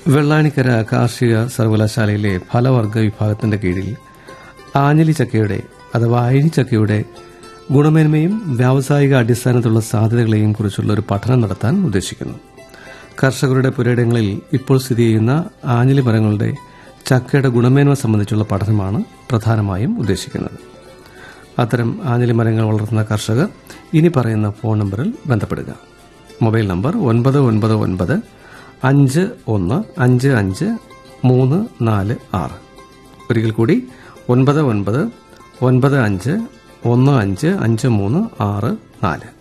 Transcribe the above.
വെള്ളാണിക്കര കാർഷിക സർവകലാശാലയിലെ ഫലവർഗ വിഭാഗത്തിന്റെ കീഴിൽ ആഞ്ഞലി ചക്കയുടെ അഥവാ അയനി ചക്കയുടെ ഗുണമേന്മയും വ്യാവസായിക അടിസ്ഥാനത്തിലുള്ള സാധ്യതകളെയും കുറിച്ചുള്ള ഒരു പഠനം നടത്താൻ ഉദ്ദേശിക്കുന്നു കർഷകരുടെ പുരയിടങ്ങളിൽ ഇപ്പോൾ സ്ഥിതി ചെയ്യുന്ന ആഞ്ഞലി മരങ്ങളുടെ ചക്കയുടെ ഗുണമേന്മ സംബന്ധിച്ചുള്ള പഠനമാണ് പ്രധാനമായും ഉദ്ദേശിക്കുന്നത് അത്തരം ആഞ്ഞലി മരങ്ങൾ വളർത്തുന്ന കർഷകർ ഇനി പറയുന്ന ഫോൺ നമ്പറിൽ ബന്ധപ്പെടുക മൊബൈൽ നമ്പർ ഒൻപത് ഒൻപത് ഒൻപത് അഞ്ച് ഒന്ന് അഞ്ച് അഞ്ച് മൂന്ന് നാല് ആറ് ഒരിക്കൽ കൂടി ഒൻപത് ഒൻപത് ഒൻപത് അഞ്ച് ഒന്ന് അഞ്ച് അഞ്ച് മൂന്ന് ആറ് നാല്